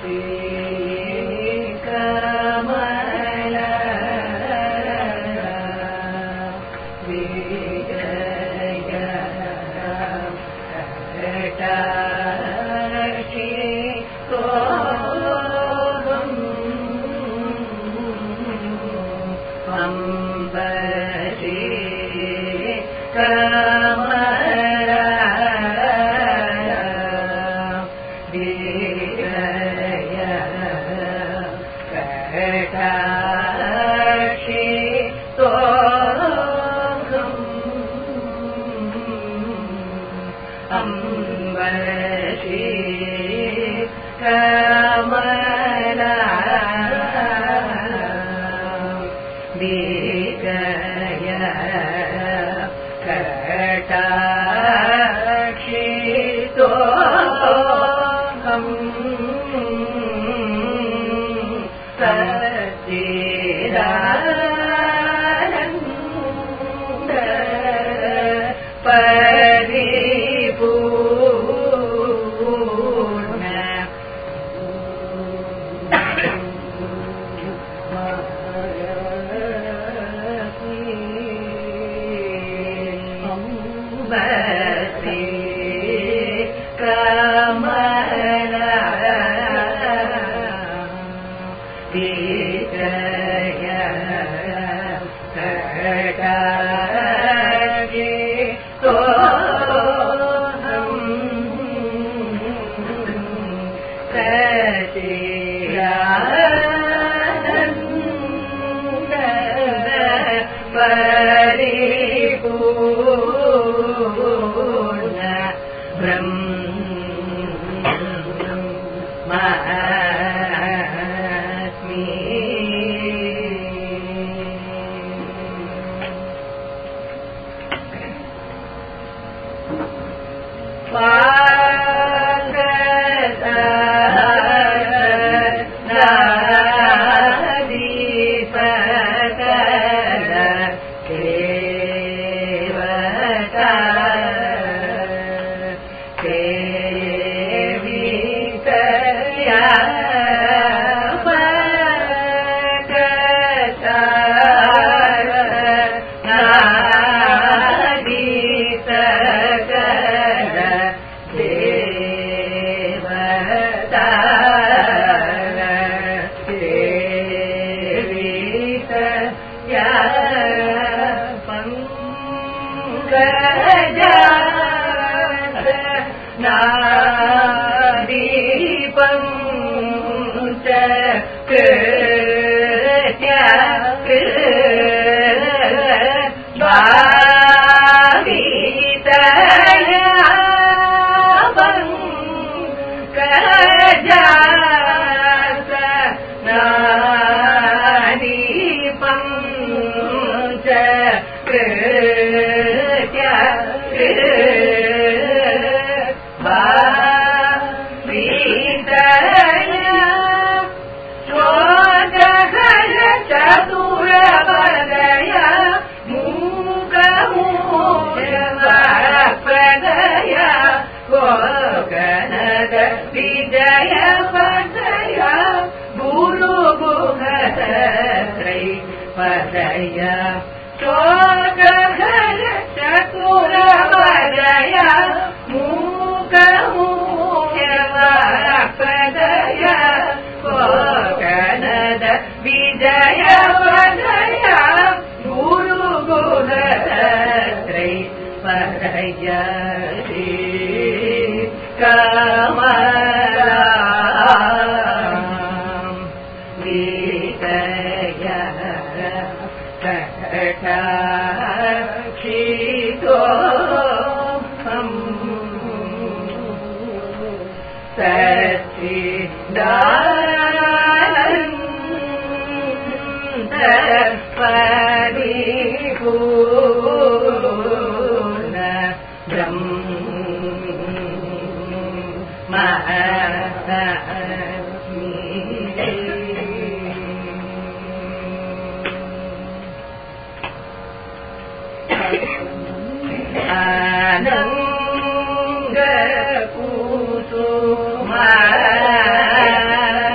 ஆனங்க பூசுமா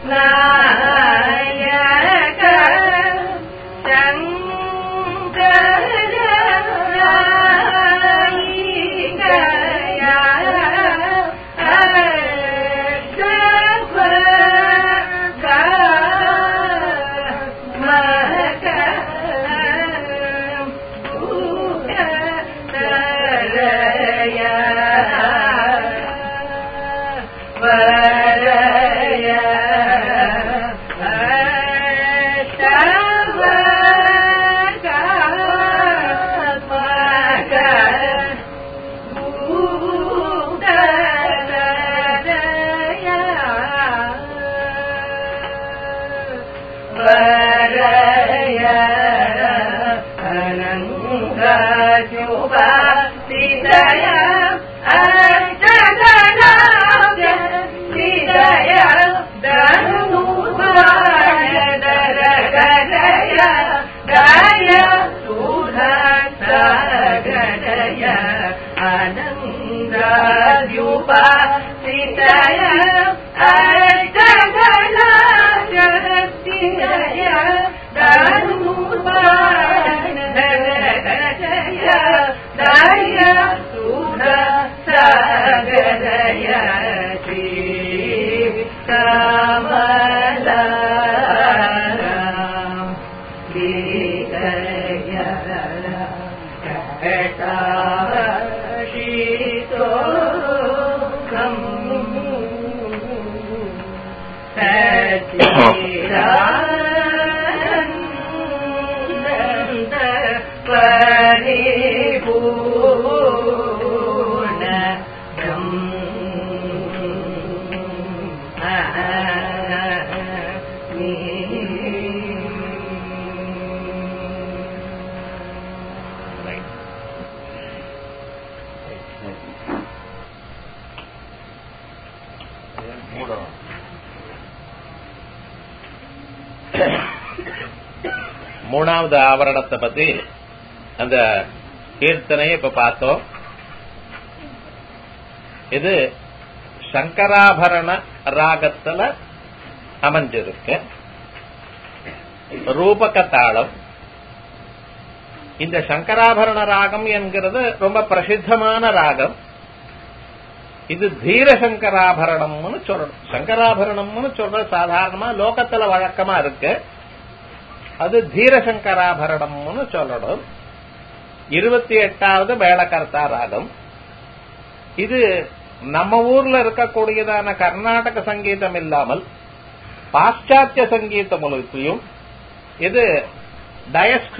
மூணாவது ஆவரணத்தை பத்தி அந்த கீர்த்தனையை இப்ப பார்த்தோம் இது சங்கராபரண ராகத்துல அமைஞ்சிருக்கு ரூபக தாளம் இந்த சங்கராபரண ராகம் என்கிறது ரொம்ப பிரசித்தமான ராகம் இது தீர சங்கராபரணம்னு சொல்லணும் சங்கராபரணம்னு சொல்ற சாதாரணமா லோகத்துல வழக்கமா இருக்கு அது தீரசங்கராபரணம்னு சொல்லணும் இருபத்தி எட்டாவது மேளகர்த்தா ராகம் இது நம்ம ஊர்ல இருக்கக்கூடியதான கர்நாடக சங்கீதம் இல்லாமல் பாশ্চাத்திய சங்கீத முழுக்கையும் இது டயஸ்க்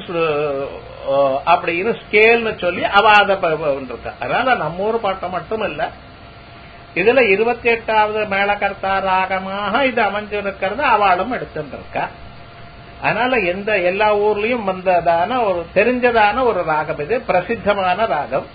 அப்படின்னு ஸ்கேல்னு சொல்லி அவாத இருக்கா அதனால நம்ம ஊர் பாட்டம் மட்டும் இல்ல இதுல இருபத்தி எட்டாவது மேளகர்த்தா ராகமாக இது அமைஞ்சிருக்கிறது அவளும் எடுத்துருக்கா அதனால எந்த எல்லா ஊர்லயும் வந்ததான ஒரு தெரிஞ்சதான ஒரு ராகம் இது பிரசித்தமான ராகம்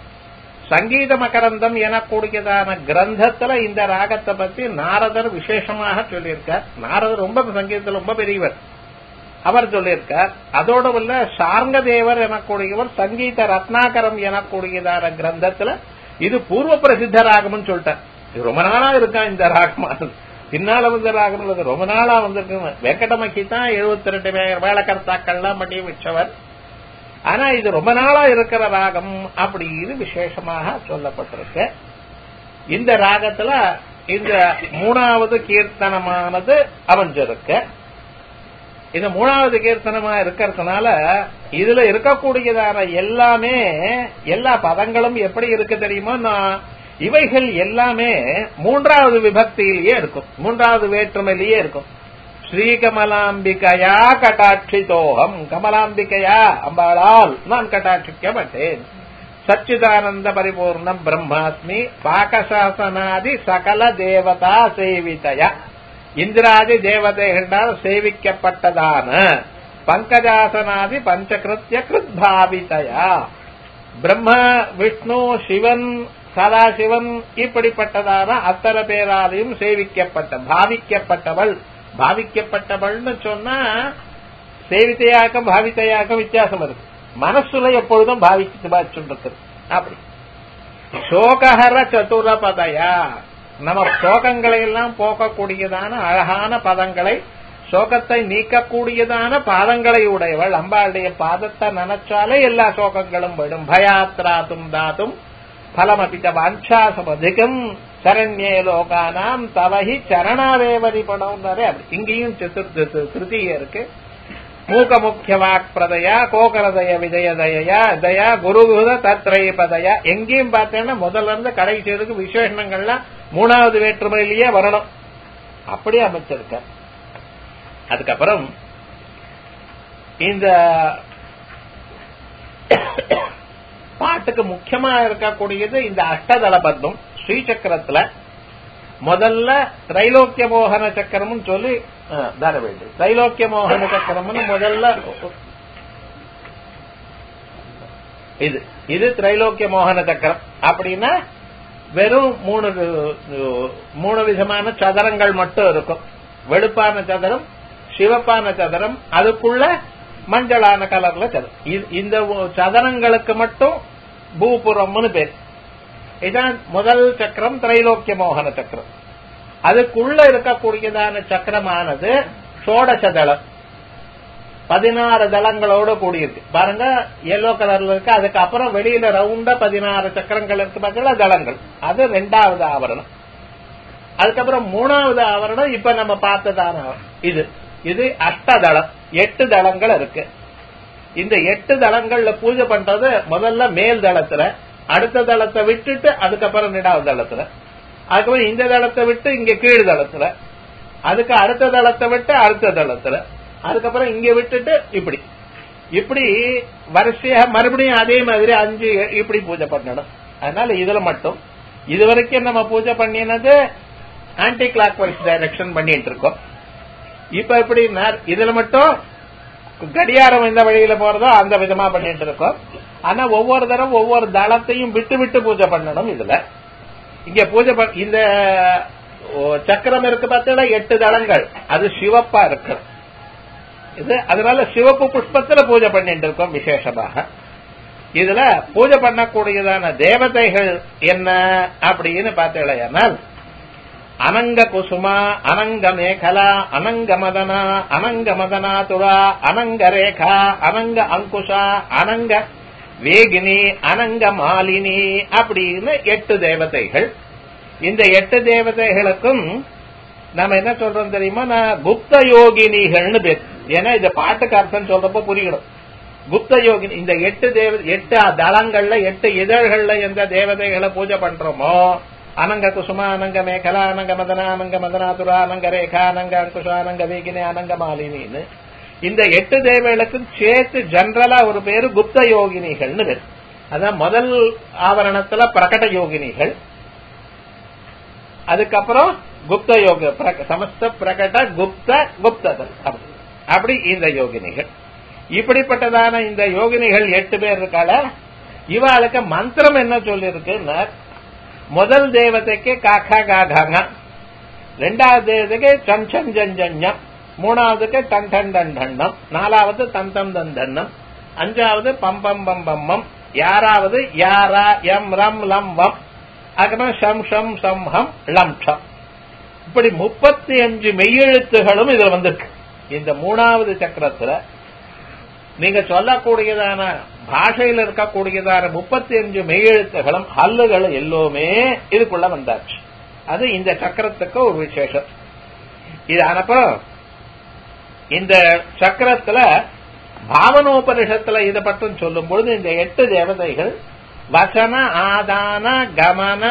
சங்கீத மகரந்தம் எனக்கூடியதான கிரந்தத்துல இந்த ராகத்தை பத்தி நாரதர் விசேஷமாக சொல்லியிருக்கார் நாரதர் ரொம்ப சங்கீதத்தில் ரொம்ப பெரியவர் அவர் சொல்லியிருக்கார் அதோட உள்ள சார்ங்க தேவர் எனக்கூடியவர் சங்கீத ரத்னாகரம் எனக்கூடியதான கிரந்தத்துல இது பூர்வ பிரசித்த ராகம்னு சொல்லிட்டார் இது ரொம்ப நாளா இருக்கா இந்த ராகமானது பின்னால வந்த ராகம் அது ரொம்ப நாளா வந்திருக்கு வெங்கடமக்கி தான் எழுபத்தி ரெண்டு வேலைக்கர்த்தாக்கள்லாம் பண்ணி வச்சவர் ஆனா இது ரொம்ப நாளா இருக்கிற ராகம் அப்படின்னு விசேஷமாக சொல்லப்பட்டிருக்கு இந்த ராகத்துல இந்த மூணாவது கீர்த்தனமானது அமைஞ்சிருக்கு இந்த மூணாவது கீர்த்தனமா இருக்கிறதுனால இதுல இருக்கக்கூடியதான எல்லாமே எல்லா பதங்களும் எப்படி இருக்கு தெரியுமா இவைகள் எல்லாமே மூன்றாவது விபக்தியிலேயே இருக்கும் மூன்றாவது வேற்றுமையிலேயே இருக்கும் ஸ்ரீகமலாம்பிகையா கட்டாட்சிதோகம் கமலாம்பிகையா அம்பாளால் நான் கட்டாட்சிக்கப்பட்டேன் சச்சிதானந்த பரிபூர்ணம் பிரம்மாஸ்மி பாகசாசனாதி சகல தேவதா சேவிதயா இந்திராதி தேவதைகளால் சேவிக்கப்பட்டதான பங்கஜாசனாதி பஞ்சகிருத்திய கிருத்பாவிதயா பிரம்ம விஷ்ணு சிவன் சதாசிவன் இப்படிப்பட்டதான அத்தனை பேராலையும் சேவிக்கப்பட்ட பாவிக்கப்பட்டவள் பாவிக்கப்பட்டவள்னு சொன்னா சேவித்தையாக்கம் பாவித்தையாக்கம் வித்தியாசம் இருக்கு மனசுல எப்பொழுதும் பாவிச்சு பாச்சுட்டு அப்படி சோகஹர சதுரபதயா நம்ம சோகங்களை எல்லாம் போக்கக்கூடியதான அழகான பதங்களை சோகத்தை நீக்கக்கூடியதான பாதங்களை உடையவள் அம்பாளுடைய பாதத்தை நினைச்சாலே எல்லா சோகங்களும் போயிடும் பயாத்ராத்தும் தாத்தும் பலமபித்த வாஞ்சாசமதிகம் சரண்யே லோகானாம் தவஹி சரணாவேவரி படம்னாரே அப்படி இங்கேயும் திருத்திய இருக்கு மூக முக்கிய வாக் பிரதயா கோகரதய விஜய தயா தயா குருகுத தத்ரய பதயா எங்கேயும் பார்த்தேன்னா முதல்ல இருந்து கடைசி இருக்கு விசேஷங்கள்லாம் மூணாவது வேற்றுமையிலேயே வரணும் அப்படி அமைச்சிருக்க அதுக்கப்புறம் இந்த பாட்டுக்கு முக்கியமா இருக்கக்கூடியது இந்த அஷ்டதள பத்மம் ஸ்ரீசக்கரத்துல முதல்ல திரைலோக்கிய மோகன சக்கரம்னு சொல்லி தர வேண்டும் திரைலோக்கிய மோகன சக்கரம்னு முதல்ல இது இது திரைலோக்கிய மோகன சக்கரம் அப்படின்னா வெறும் மூணு மூணு விதமான சதுரங்கள் மட்டும் இருக்கும் வெளுப்பான சதுரம் சிவப்பான சதுரம் அதுக்குள்ள மஞ்சளான கலர்ல சதுரம் இந்த சதுரங்களுக்கு மட்டும் பூபுரம்னு பேர் இதான் முதல் சக்கரம் திரைலோக்கிய மோகன சக்கரம் அதுக்குள்ள இருக்கக்கூடியதான சக்கரமானது சோடசதளம் பதினாறு தளங்களோட கூடியிருக்கு பாருங்க எல்லோ கலர்ல இருக்கு அதுக்கு அப்புறம் வெளியில ரவுண்டா பதினாறு சக்கரங்கள் இருக்கு பார்த்தீங்களா தளங்கள் அது ரெண்டாவது ஆவரணம் அதுக்கப்புறம் மூணாவது ஆவரணம் இப்ப நம்ம பார்த்ததான இது இது அஷ்டதளம் எட்டு தளங்கள் இருக்கு இந்த எட்டு தளங்கள்ல பூஜை பண்றது முதல்ல மேல் தளத்துல அடுத்த தளத்தை விட்டுட்டு அதுக்கப்புறம் ரெண்டாவது தளத்துல அதுக்கப்புறம் இந்த தளத்தை விட்டு இங்க கீழ் தளத்துல அதுக்கு அடுத்த தளத்தை விட்டு அடுத்த தளத்துல அதுக்கப்புறம் இங்க விட்டுட்டு இப்படி இப்படி வரிசையா மறுபடியும் அதே மாதிரி அஞ்சு இப்படி பூஜை பண்ணணும் அதனால இதுல மட்டும் இது வரைக்கும் நம்ம பூஜை பண்ணினது ஆன்டி கிளாக் வைஸ் டைரக்ஷன் பண்ணிட்டு இருக்கோம் இப்ப எப்படின்னா இதுல மட்டும் கடியாரம் எந்த வழியில போறதோ அந்த விதமா பண்ணிட்டு இருக்கோம் ஆனா ஒவ்வொரு தரம் ஒவ்வொரு தளத்தையும் விட்டு விட்டு பூஜை பண்ணணும் இதுல இங்க பூஜை இந்த சக்கரம் இருக்கு பார்த்தீங்கன்னா எட்டு தளங்கள் அது சிவப்பா இருக்கு இது அதனால சிவப்பு புஷ்பத்துல பூஜை பண்ணிட்டு இருக்கோம் விசேஷமாக இதுல பூஜை பண்ணக்கூடியதான தேவதைகள் என்ன அப்படின்னு பார்த்தீங்கன்னா அனங்க குசுமா அனங்க மேகலா அனங்க மதனா அனங்க மதனாதுரா அனங்க ரேகா அனங்க அங்குஷா அனங்க வேகினி அனங்க மாலினி அப்படின்னு எட்டு தேவதைகள் இந்த எட்டு தேவதைகளுக்கும் நம்ம என்ன சொல்றோம் தெரியுமா நான் குப்த யோகினிகள்னு பேர் ஏன்னா இந்த பாட்டுக்கு அர்த்தம் சொல்றப்ப புரியணும் குப்த யோகினி இந்த எட்டு தேவ எட்டு தளங்கள்ல எட்டு இதழ்கள்ல எந்த தேவதைகளை பூஜை பண்றோமோ அனங்க குசுமா அனங்க மேகலா அனங்க மதனா அனங்க மதனாதுரா அனங்க ரேகா அனங்க அங்குஷா அனங்க வேகினி அனங்க மாலினின்னு இந்த எட்டு தேவைகளுக்கும் சேர்த்து ஜெனரலா ஒரு பேரு குப்த யோகினிகள்னு பேர் அதான் முதல் ஆவரணத்துல பிரகட யோகினிகள் அதுக்கப்புறம் குப்த யோக சமஸ்த பிரகட குப்த குப்த அப்படி இந்த யோகினிகள் இப்படிப்பட்டதான இந்த யோகினிகள் எட்டு பேர் இருக்கால இவாளுக்கு மந்திரம் என்ன சொல்லிருக்குன்னா முதல் தேவதைக்கு காக்கா காகாங்க ரெண்டாவது தேவதைக்கு சஞ்சம் ஜஞ்சஞ்சம் மூணாவதுக்கு டன் டன் டன் டன்னம் நாலாவது தந்தம் தந்தன்னம் அஞ்சாவது பம்பம் பம்பம்மம் யாராவது யாரா எம் ரம் லம் வம் அதுக்கப்புறம் ஷம் ஷம் சம் ஹம் லம் ஷம் இப்படி முப்பத்தி அஞ்சு மெய்யெழுத்துகளும் இதுல வந்திருக்கு இந்த மூணாவது சக்கரத்துல நீங்க சொல்லக்கூடியதான பாஷையில் இருக்கக்கூடியதான முப்பத்தி அஞ்சு மெய்யெழுத்துகளும் ஹல்லுகள் எல்லோருமே இதுக்குள்ள வந்தாச்சு அது இந்த சக்கரத்துக்கு ஒரு விசேஷம் இது அனுப்புறம் இந்த சக்கரத்துல பாவனோபனிஷத்துல இதை பற்றி சொல்லும் பொழுது இந்த எட்டு தேவதைகள் வசன ஆதான கமன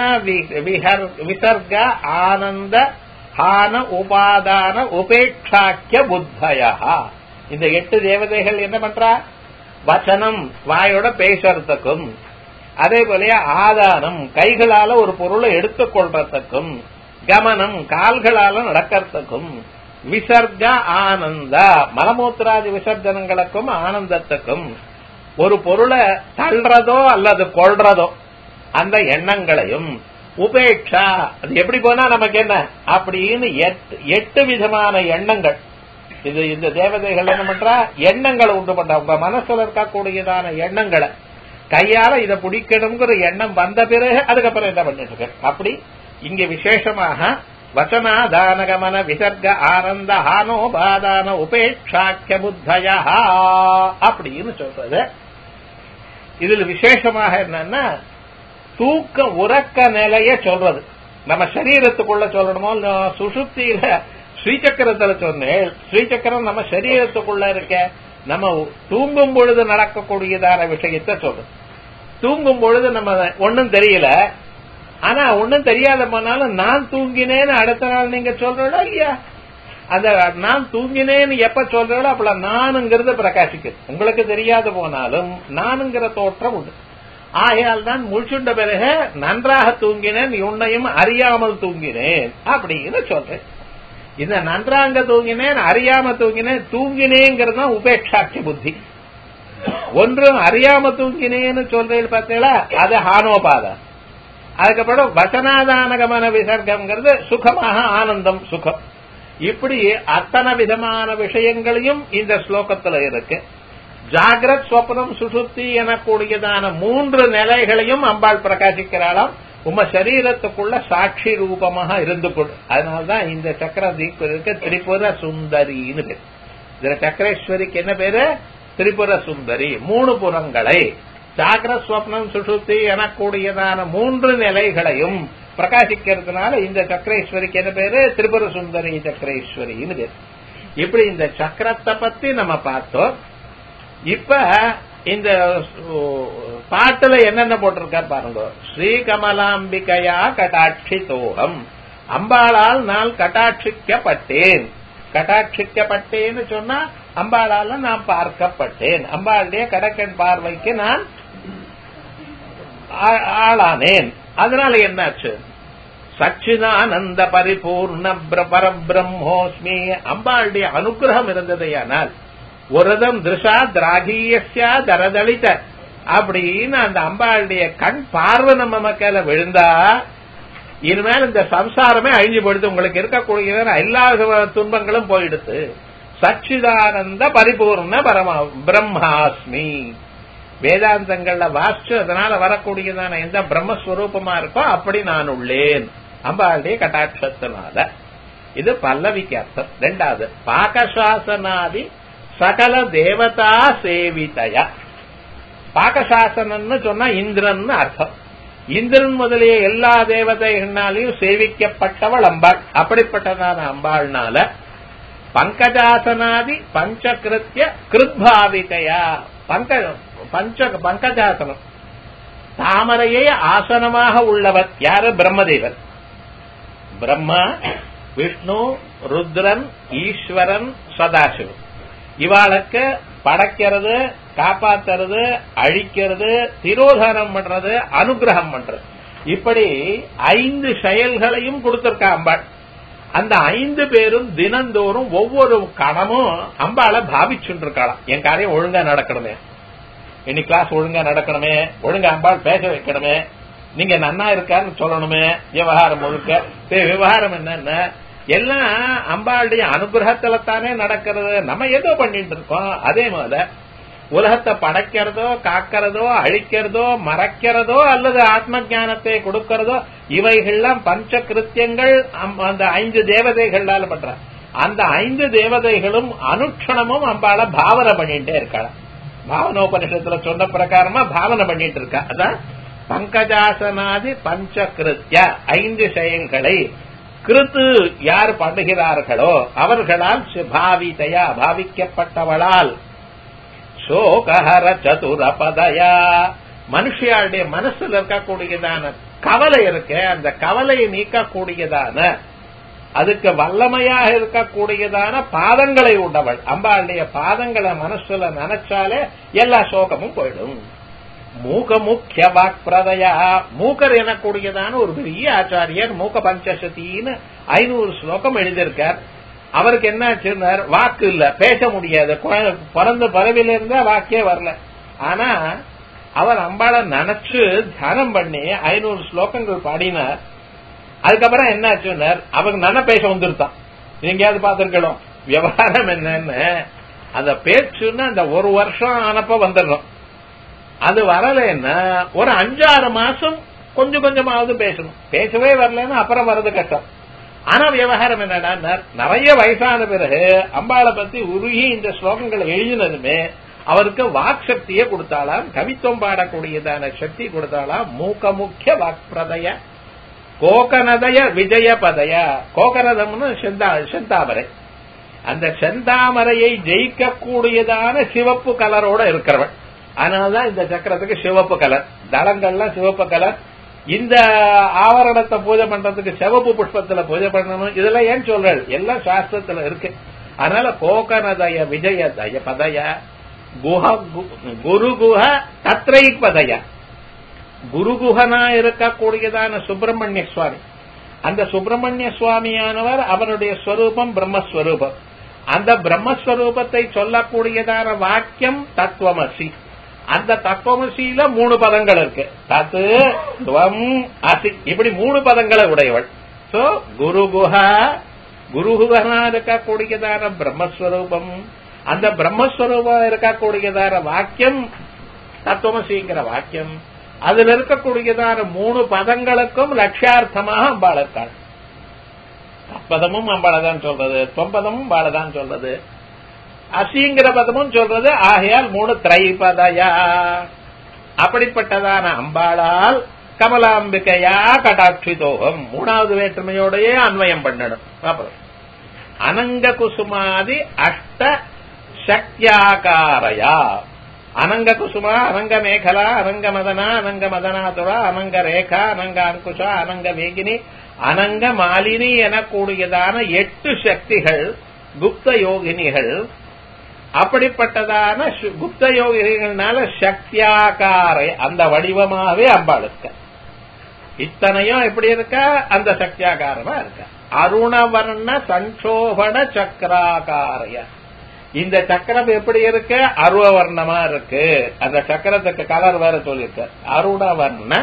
விசர்க ஆனந்த ஹான உபாதான உபேட்சாக்கிய புத்தயா இந்த எட்டு தேவதைகள் என்ன பண்றா வசனம் வாயோட பேசுறதுக்கும் அதே போல ஆதானம் கைகளால ஒரு பொருளை எடுத்துக்கொள்றதுக்கும் கமனம் கால்களால நடக்கிறதுக்கும் விசர்க ஆனந்த மலமூத்திராதி விசர்ஜனங்களுக்கும் ஆனந்தத்துக்கும் ஒரு பொருளை தள்ளுறதோ அல்லது கொள்றதோ அந்த எண்ணங்களையும் உபேட்சா அது எப்படி போனா நமக்கு என்ன அப்படின்னு எட்டு விதமான எண்ணங்கள் இது இந்த தேவதைகள் என்ன பண்றா எண்ணங்களை உண்டு பண்ற உங்க மனசுல இருக்கக்கூடியதான எண்ணங்களை கையால இதை பிடிக்கணுங்கிற எண்ணம் வந்த பிறகு அதுக்கப்புறம் என்ன பண்ணிட்டு இருக்க அப்படி இங்க விசேஷமாக வச்சனாதானகமன விசர்க ஆனந்த ஆனோபாதான உபேட்சாக்கிய புத்தயா அப்படின்னு சொல்றது இதுல விசேஷமாக என்னன்னா தூக்க உறக்க நிலைய சொல்றது நம்ம சரீரத்துக்குள்ள சொல்லணுமோ சுசுப்தியில ஸ்ரீசக்கரத்துல சொன்னேன் ஸ்ரீசக்கரம் நம்ம சரீரத்துக்குள்ள இருக்க நம்ம தூங்கும் பொழுது நடக்கக்கூடியதான விஷயத்த சொல்றது தூங்கும் பொழுது நம்ம ஒன்னும் தெரியல ஆனா ஒன்னும் தெரியாத போனாலும் நான் தூங்கினேன்னு அடுத்த நாள் நீங்க சொல்றோட இல்லையா அந்த நான் தூங்கினேன்னு எப்ப சொல்றோட அப்ப நானுங்கிறது பிரகாசிக்குது உங்களுக்கு தெரியாது போனாலும் நானுங்கிற தோற்றம் உண்டு ஆகையால் தான் முழிச்சுண்ட பிறகு நன்றாக தூங்கினேன் உன்னையும் அறியாமல் தூங்கினேன் அப்படின்னு சொல்றேன் இந்த நன்றாங்க தூங்கினேன் அறியாம தூங்கினேன் தூங்கினேங்கிறது தான் உபேட்சாட்சி புத்தி ஒன்றும் அறியாம தூங்கினேன்னு சொல்றேன் பார்த்தீங்களா அது ஹானோபாதம் அதுக்கப்புறம் வசனாதானகமன விசர்க்கம்ங்கிறது சுகமாக ஆனந்தம் சுகம் இப்படி அத்தனை விதமான விஷயங்களையும் இந்த ஸ்லோகத்துல இருக்கு ஜாகிரத் ஸ்வப்னம் சுசுப்தி எனக்கூடியதான மூன்று நிலைகளையும் அம்பாள் பிரகாசிக்கிறாளாம் உம சரீரத்துக்குள்ள சாட்சி ரூபமாக இருந்து கொடு அதனால்தான் இந்த சக்கர தீப்பு இருக்கு திரிபுர சுந்தரின்னு பேர் இதுல சக்கரேஸ்வரிக்கு என்ன பேரு திரிபுர சுந்தரி மூணு புறங்களை ஜாகிர ஸ்வப்னம் சுசுப்தி எனக்கூடியதான மூன்று நிலைகளையும் பிரகாசிக்கிறதுனால இந்த சக்கரேஸ்வரிக்கு என்ன பேரு திரிபுர சுந்தரி சக்கரேஸ்வரின்னு பேர் இப்படி இந்த சக்கரத்தை பத்தி நம்ம பார்த்தோம் இப்ப இந்த பாட்டுல என்னென்ன போட்டிருக்கார் பாருங்க ஸ்ரீ கமலாம்பிகையா கட்டாட்சி தோகம் அம்பாளால் நான் கட்டாட்சிக்கப்பட்டேன் கட்டாட்சிக்கப்பட்டேன்னு சொன்னா அம்பாளால நான் பார்க்கப்பட்டேன் அம்பாளுடைய கடக்கன் பார்வைக்கு நான் ஆளானேன் அதனால என்னாச்சு சச்சிதானந்த பரிபூர்ண பரபிரம்மோஸ்மி அம்பாளுடைய அனுகிரகம் இருந்ததையானால் ஒருதம் திருஷா திராகியஸ்யா தரதளித்த அப்படின்னு அந்த அம்பாளுடைய கண் பார்வை நம்ம மக்கள விழுந்தா இனிமேல் இந்த சம்சாரமே அழிஞ்சு போயிடுது உங்களுக்கு இருக்கக்கூடிய எல்லா துன்பங்களும் போயிடுது சச்சிதானந்த பரிபூர்ண பரமா பிரம்மாஸ்மி வேதாந்தங்கள்ல வாசிச்சு அதனால வரக்கூடியதான எந்த பிரம்மஸ்வரூபமா இருக்கோ அப்படி நான் உள்ளேன் அம்பாளுடைய கட்டாட்சத்தினால இது பல்லவிக்கு அர்த்தம் ரெண்டாவது பாகசாசனாதி சகல தேவதா சேவிதய பாகசாசனம்னு சொன்னா இந்திரன் அர்த்தம் இந்திரன் முதலிய எல்லா தேவதைகளாலையும் சேவிக்கப்பட்டவள் அம்பாள் அப்படிப்பட்டதான அம்பாள்னால பங்கஜாசனாதி பஞ்சகிருத்திய கிருத்பாவிதையா பங்க பஞ்ச பங்கஜாசனம் தாமரையே ஆசனமாக உள்ளவர் யாரு பிரம்மதேவர் பிரம்மா விஷ்ணு ருத்ரன் ஈஸ்வரன் சதாசிவன் இவாளுக்கு படைக்கிறது காப்பாத்துறது அழிக்கிறது திரோதானம் பண்றது அனுகிரகம் பண்றது இப்படி ஐந்து செயல்களையும் கொடுத்திருக்கா அம்பாள் அந்த ஐந்து பேரும் தினந்தோறும் ஒவ்வொரு கணமும் அம்பாளை பாவிச்சுட்டு இருக்காளாம் என் காரியம் ஒழுங்கா நடக்கணுமே இன்னைக்கு கிளாஸ் ஒழுங்கா நடக்கணுமே ஒழுங்கா அம்பாள் பேச வைக்கணுமே நீங்க நன்னா இருக்காருன்னு சொல்லணுமே விவகாரம் முழுக்க விவகாரம் என்னன்னா எல்லாம் அம்பாளுடைய அனுகிரகத்துல தானே நடக்கிறது நம்ம ஏதோ பண்ணிட்டு இருக்கோம் அதே மாதிரி உலகத்தை படைக்கிறதோ காக்கிறதோ அழிக்கிறதோ மறைக்கிறதோ அல்லது ஆத்ம ஜானத்தை கொடுக்கிறதோ இவைகள்லாம் பஞ்ச கிருத்தியங்கள் அந்த ஐந்து தேவதைகளால பண்ற அந்த ஐந்து தேவதைகளும் அனுட்சணமும் அம்பாள பாவனை பண்ணிட்டே இருக்காள் பாவனோபனிஷத்துல சொன்ன பிரகாரமா பாவனை பண்ணிட்டு இருக்கா அதான் பங்கஜாசனாதி பஞ்ச கிருத்திய ஐந்து செயல்களை கிருத்து யார் பண்ணுகிறார்களோ அவர்களால் பாவிதையா பாவிக்கப்பட்டவளால் சோகஹர சதுரபதயா மனுஷியாளுடைய மனசுல இருக்கக்கூடியதான கவலை இருக்க அந்த கவலையை நீக்கக்கூடியதான அதுக்கு வல்லமையாக இருக்கக்கூடியதான பாதங்களை உண்டவள் அம்பாளுடைய பாதங்களை மனசுல நினைச்சாலே எல்லா சோகமும் போயிடும் மூக முக்கிய வாக்பிரதயா மூக்கர் எனக்கூடியதான ஒரு பெரிய ஆச்சாரியர் மூக்க பஞ்சசத்தின்னு ஐநூறு ஸ்லோகம் எழுதியிருக்கார் அவருக்கு என்ன ஆச்சுன்னார் வாக்கு இல்ல பேச முடியாது பிறந்த பறவையில இருந்தா வாக்கே வரல ஆனா அவர் அம்பாளை நினைச்சு தியானம் பண்ணி ஐநூறு ஸ்லோகங்கள் பாடினார் அதுக்கப்புறம் என்ன ஆச்சுன்னார் அவருக்கு நன பேச வந்துருத்தான் எங்கேயாவது பார்த்திருக்கணும் விவகாரம் என்னன்னு அந்த பேச்சுன்னு அந்த ஒரு வருஷம் ஆனப்ப வந்துடணும் அது வரலன்னா ஒரு அஞ்சாறு மாசம் கொஞ்சம் கொஞ்சமாவது பேசணும் பேசவே வரலன்னா அப்புறம் வர்றது கஷ்டம் ஆனா விவகாரம் என்னடா நிறைய வயசான பிறகு அம்பாளை பத்தி உருகி இந்த ஸ்லோகங்களை எழுதினதுமே அவருக்கு வாக் சக்தியை கொடுத்தாலாம் கவித்துவம் பாடக்கூடியதான சக்தி கொடுத்தாலாம் மூக்க முக்கிய வாக்பிரதய கோகனதய விஜய பதய கோகனதம்னு செந்தா செந்தாமரை அந்த செந்தாமரையை ஜெயிக்கக்கூடியதான சிவப்பு கலரோட இருக்கிறவள் அதனாலதான் இந்த சக்கரத்துக்கு சிவப்பு கலர் தளங்கள்லாம் சிவப்பு கலர் இந்த ஆவரணத்தை பூஜை பண்றதுக்கு சிவப்பு புஷ்பத்துல பூஜை பண்ணணும் இதெல்லாம் ஏன் சொல்றாள் எல்லாம் சாஸ்திரத்துல இருக்கு அதனால கோகனதய விஜய தய பதய குஹ குரு குஹ தத்ரை பதய குருகுஹனா இருக்கக்கூடியதான சுப்பிரமணிய சுவாமி அந்த சுப்பிரமணிய சுவாமியானவர் அவருடைய ஸ்வரூபம் பிரம்மஸ்வரூபம் அந்த பிரம்மஸ்வரூபத்தை சொல்லக்கூடியதான வாக்கியம் தத்துவமசி அந்த தத்துவமசியில மூணு பதங்கள் இருக்கு தத்து துவம் அசி இப்படி மூணு பதங்களை உடையவள் சோ குருகுஹா குருகுஹனா இருக்கக்கூடியதான பிரம்மஸ்வரூபம் அந்த பிரம்மஸ்வரூபம் இருக்கக்கூடியதான வாக்கியம் தத்துவமசிங்கிற வாக்கியம் அதுல இருக்கக்கூடியதான மூணு பதங்களுக்கும் லட்சியார்த்தமாக அம்பாள் இருக்காள் தப்பதமும் அம்பாளதான் சொல்றது தொம்பதமும் அம்பாளதான் சொல்றது அசிங்கிற பதமும் சொல்றது ஆகையால் மூணு திரைபதயா அப்படிப்பட்டதான அம்பாளால் கமலாம்பிகையா கடாட்சிதோகம் மூணாவது வேற்றுமையோடயே அன்வயம் பண்ணணும் அப்புறம் அனங்க குசுமாதி அஷ்ட சக்தியாகாரையா அனங்க குசுமா அனங்க மேகலா அனங்க மதனா அனங்க மதனாதுரா அனங்க ரேகா அனங்க அங்குஷா அனங்க வேகினி அனங்க மாலினி எனக்கூடியதான எட்டு சக்திகள் குப்த யோகினிகள் அப்படிப்பட்டதான குப்த யோகினிகள்னால சக்தியாக்கார அந்த வடிவமாவே அம்பாளுக்க இத்தனையும் எப்படி இருக்கா அந்த சக்தியாகாரமா இருக்க அருணவர்ண சங்கோபண சக்கராகாரைய இந்த சக்கரம் எப்படி இருக்கு அருவவர்ணமா இருக்கு அந்த சக்கரத்துக்கு கலர் வேற சொல்லிருக்க அருணவர்ண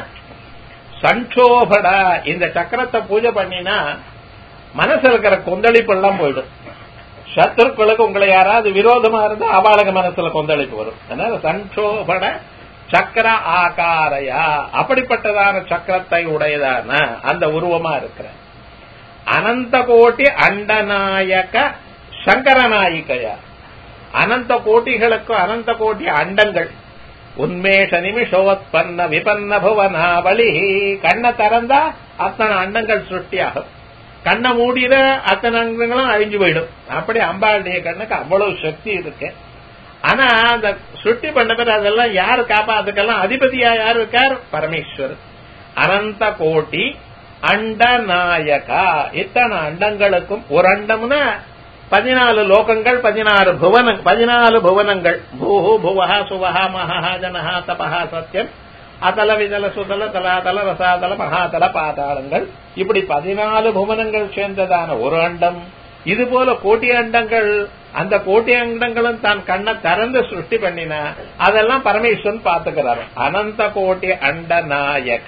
சங்கோபட இந்த சக்கரத்தை பூஜை பண்ணினா மனசுல இருக்கிற கொந்தளிப்பு எல்லாம் போயிடும் சத்துருக்களுக்கு உங்களை யாராவது விரோதமா இருந்தா அவளுக்கு மனசுல கொந்தளிப்பு வரும் அதனால சங்கோபட சக்கர ஆகாரையா அப்படிப்பட்டதான சக்கரத்தை உடையதான அந்த உருவமா இருக்கிற அனந்த கோட்டி அண்டநாயக சங்கரநாயிகையா அனந்த கோட்டிகளுக்கும் அனந்த கோட்டி அண்டங்கள் உன்மேஷ நிமிஷோத்பன்ன விபன்ன புவனாவளி கண்ணை திறந்தா அத்தனை அண்டங்கள் சிருஷ்டியாகும் கண்ணை மூடிட அத்தனை அண்டங்களும் அழிஞ்சு போயிடும் அப்படி அம்பாளுடைய கண்ணுக்கு அவ்வளவு சக்தி இருக்கு ஆனா அந்த சுட்டி பண்ண பிறகு அதெல்லாம் யாரு காப்பா அதுக்கெல்லாம் அதிபதியா யார் இருக்கார் பரமேஸ்வர் அனந்த கோட்டி அண்ட நாயகா இத்தனை அண்டங்களுக்கும் ஒரு அண்டம்னா பதினாலு லோகங்கள் பதினாறு புவன பதினாலு புவனங்கள் பூஹு புவஹா சுவஹா மகா ஜனஹா தபஹா சத்தியம் அதல விதல சுதல தலாதல ரசாதல மகாதல பாதாளங்கள் இப்படி பதினாலு புவனங்கள் சேர்ந்ததான ஒரு அண்டம் இது போல கோட்டி அண்டங்கள் அந்த கோட்டி அண்டங்களும் தான் கண்ணை திறந்து சிருஷ்டி பண்ணினா அதெல்லாம் பரமேஸ்வரன் பாத்துக்கிறாரு அனந்த கோட்டி அண்ட நாயக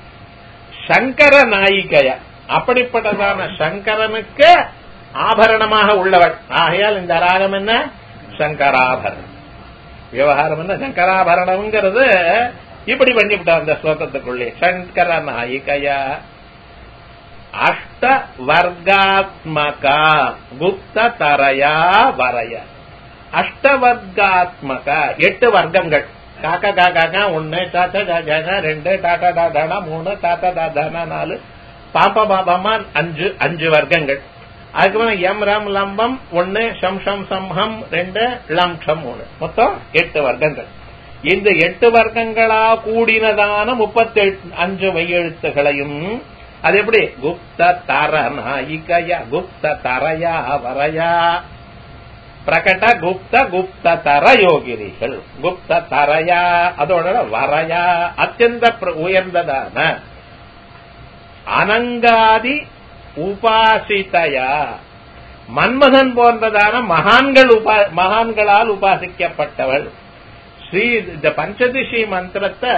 சங்கர நாயிகைய அப்படிப்பட்டதான சங்கரனுக்கு ஆபரணமாக உள்ளவள் ஆகையால் இந்த ராகம் என்ன சங்கராபரணம் விவகாரம் என்ன சங்கராபரணம்ங்கிறது இப்படி பண்ணிவிட்டா அந்த ஸ்லோகத்துக்குள்ளே சங்கர நாயிகையா அஷ்ட வர்க்காத்மகா குப்த தரையா வரைய அஷ்டவர்க்காத்மக எட்டு வர்க்கங்கள் காக்கா காக்கா ஒன்னு டாட்டா டாடா ரெண்டு டாட்டா டாடானா மூணு டாட்டா டாடானா நாலு பாப்பா பாபாமா அஞ்சு அஞ்சு வர்க்கங்கள் அதுக்கப்புறம் எம் ரம் லம்பம் ஒன்னு ஷம் ஷம் சம்ஹம் ரெண்டு லம் ஷம் மூணு மொத்தம் எட்டு வர்க்கங்கள் இந்த எட்டு வர்க்கங்களா கூடினதான முப்பத்தி அஞ்சு மெய்யெழுத்துகளையும் அது எப்படி குப்த தர நாயிகையா குப்த தரையா வரையா பிரகட குப்த குப்த தர யோகினிகள் குப்த தரையா அதோட வரையா அத்தியந்த உயர்ந்ததான அனங்காதி உபாசிதையா மன்மதன் போன்றதான மகான்கள் உபா மகான்களால் உபாசிக்கப்பட்டவள் ஸ்ரீ இந்த பஞ்சதிஷி மந்திரத்தை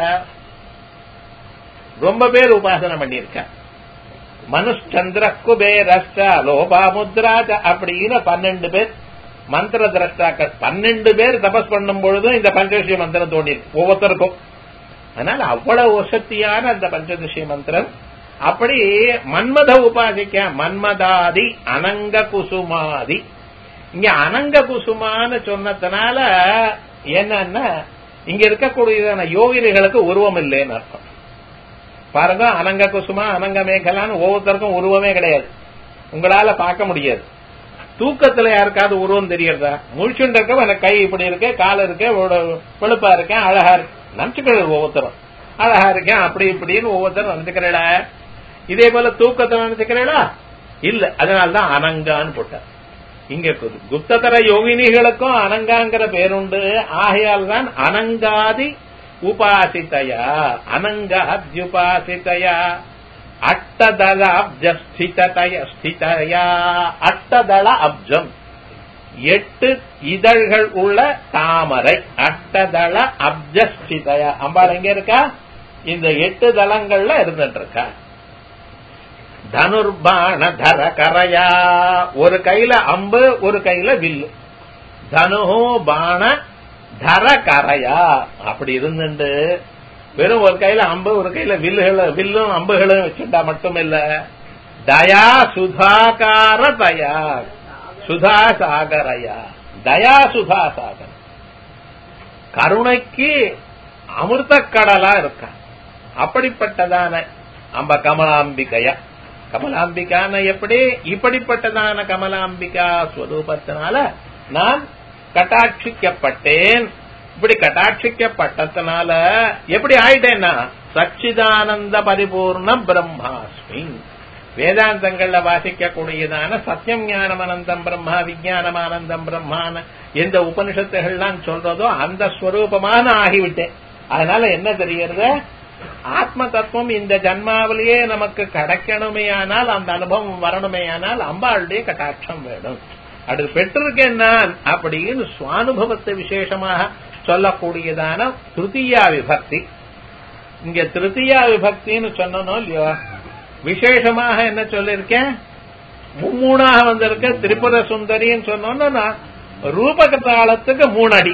ரொம்ப பேர் உபாசனை பண்ணியிருக்க மனுஷ்சந்திர குபேரஸ்ட லோபா முத்ராஜ அப்படின்னு பன்னெண்டு பேர் மந்திர திரஷ்டாக்கள் பன்னெண்டு பேர் தபஸ் பண்ணும் பொழுதும் இந்த பஞ்சதிஷி மந்திரம் தோண்டிருக்கு ஒவ்வொருத்தருக்கும் அதனால அவ்வளவு வசத்தியான அந்த பஞ்சதசி மந்திரம் அப்படி மன்மத உபாசிக்க மன்மதாதி அனங்க குசுமாதி இங்க அனங்க குசுமான்னு சொன்னதுனால என்னன்னா இங்க இருக்கக்கூடியதான யோகினிகளுக்கு உருவம் இல்லைன்னு அர்த்தம் பாருங்க அனங்க குசுமா அனங்க மேகலான்னு ஒவ்வொருத்தருக்கும் உருவமே கிடையாது உங்களால பார்க்க முடியாது தூக்கத்துல யாருக்காவது உருவம் தெரியறதா முழிச்சுட்டு இருக்க எனக்கு கை இப்படி இருக்கு கால் இருக்கு வெளுப்பா இருக்கேன் அழகா இருக்கு நினைச்சுக்கிறது ஒவ்வொருத்தரும் அழகா இருக்கேன் அப்படி இப்படின்னு ஒவ்வொருத்தரும் நினைச்சுக்கிறீடா இதே போல தூக்கத்தை நினைச்சுக்கிறீடா இல்ல அதனால்தான் அனங்கான்னு போட்டார் இங்க குப்ததர யோகினிகளுக்கும் அனங்காங்கிற பேருண்டு ஆகையால் தான் அனங்காதி உபாசித்தயா அனங்காத்யுபாசித்தயா அட்டதள அப்ஜஸ்திதய ஸ்திதயா அட்டதள அப்ஜம் எட்டு இதழ்கள் உள்ள தாமரை அட்டதள அப்ஜஸ்திதயா அம்பாள் எங்க இருக்கா இந்த எட்டு தளங்கள்ல இருந்துட்டு இருக்கா தனுர்பாண தர கரையா ஒரு கையில அம்பு ஒரு கையில வில்லு தனு பாண தர கரையா அப்படி இருந்துட்டு வெறும் ஒரு கையில அம்பு ஒரு கையில வில்லுகள வில்லும் அம்புகளும் வச்சுட்டா மட்டும் இல்ல தயா சுதாகார தயா சுதா சாகரையா தயா சுதா சாகர் கருணைக்கு அமிர்த கடலா இருக்கா அப்படிப்பட்டதான அம்ப கமலாம்பிகையா கமலாம்பிகான எப்படி இப்படிப்பட்டதான கமலாம்பிகா ஸ்வரூபத்தினால நான் கட்டாட்சிக்கப்பட்டேன் இப்படி கட்டாட்சிக்கப்பட்டதுனால எப்படி ஆயிட்டேன்னா சச்சிதானந்த பரிபூர்ண பிரம்மாஸ்மி வேதாந்தங்கள்ல வாசிக்கக்கூடியதான சத்தியம் ஞானம் அனந்தம் பிரம்மா விஜயானம் ஆனந்தம் பிரம்மான எந்த உபனிஷத்துகள்லாம் சொல்றதோ அந்த ஸ்வரூபமான ஆகிவிட்டேன் அதனால என்ன தெரியறது ஆத்ம தத்துவம் இந்த ஜன்மாவிலேயே நமக்கு கிடைக்கணுமேயானால் அந்த அனுபவம் வரணுமேயானால் அம்பாளுடைய கட்டாட்சம் வேணும் அது பெற்றிருக்கேன் நான் அப்படின்னு சுவானுபவத்தை விசேஷமாக சொல்லக்கூடியதான திருத்தியா விபக்தி இங்க திருத்தியா விபக்தின்னு சொன்னோம் இல்லையோ விசேஷமாக என்ன சொல்லிருக்கேன் மும்மூணாக வந்திருக்க திரிபுர சுந்தரின்னு சொன்னோம்னா ரூபக தாளத்துக்கு மூணு அடி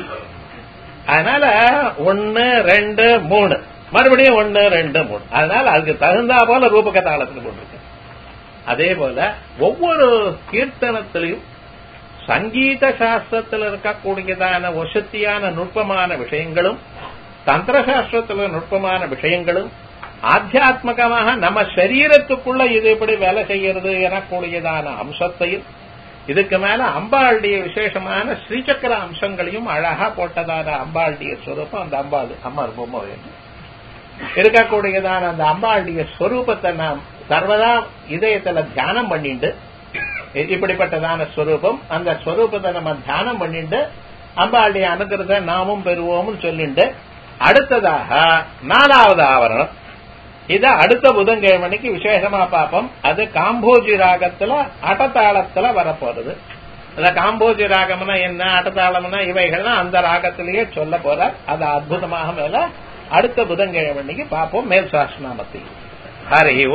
அதனால ஒன்னு ரெண்டு மூணு மறுபடியும் ஒன்னு ரெண்டு மூணு அதனால அதுக்கு தகுந்தா போல ரூபக தாளத்துக்கு போட்டிருக்கு அதே போல ஒவ்வொரு கீர்த்தனத்திலையும் சங்கீத சாஸ்திரத்தில் இருக்கக்கூடியதான வசத்தியான நுட்பமான விஷயங்களும் தந்திர சாஸ்திரத்தில் நுட்பமான விஷயங்களும் ஆத்தியாத்மகமாக நம்ம சரீரத்துக்குள்ள இது எப்படி வேலை செய்யறது எனக்கூடியதான அம்சத்தையும் இதுக்கு மேல அம்பாளுடைய விசேஷமான ஸ்ரீசக்கர அம்சங்களையும் அழகா போட்டதான அம்பாளுடைய ஸ்வரூபம் அந்த அம்பாள் அம்மா ரொம்ப வேண்டும் இருக்கக்கூடியதான அந்த அம்பாளுடைய ஸ்வரூபத்தை நாம் சர்வதா இதயத்துல தியானம் பண்ணிட்டு இப்படிப்பட்டதான ஸ்வரூபம் அந்த ஸ்வரூபத்தை நம்ம தியானம் பண்ணிட்டு அம்பாளுடைய அனுகிரகத்தை நாமும் பெறுவோம்னு சொல்லிட்டு அடுத்ததாக நாலாவது ஆவரணம் இத அடுத்த புதன்கிழமைக்கு விசேஷமா பார்ப்போம் அது காம்போஜி ராகத்துல அட்டத்தாளத்துல வரப்போறது அந்த காம்போஜி ராகம்னா என்ன அட்டத்தாளம்னா இவைகள்லாம் அந்த ராகத்திலேயே சொல்ல போற அது அற்புதமாக மேல அடுத்த புதன்கிழமைக்கு பார்ப்போம் மேல் சாஸ்திரநாமத்தை ஹரி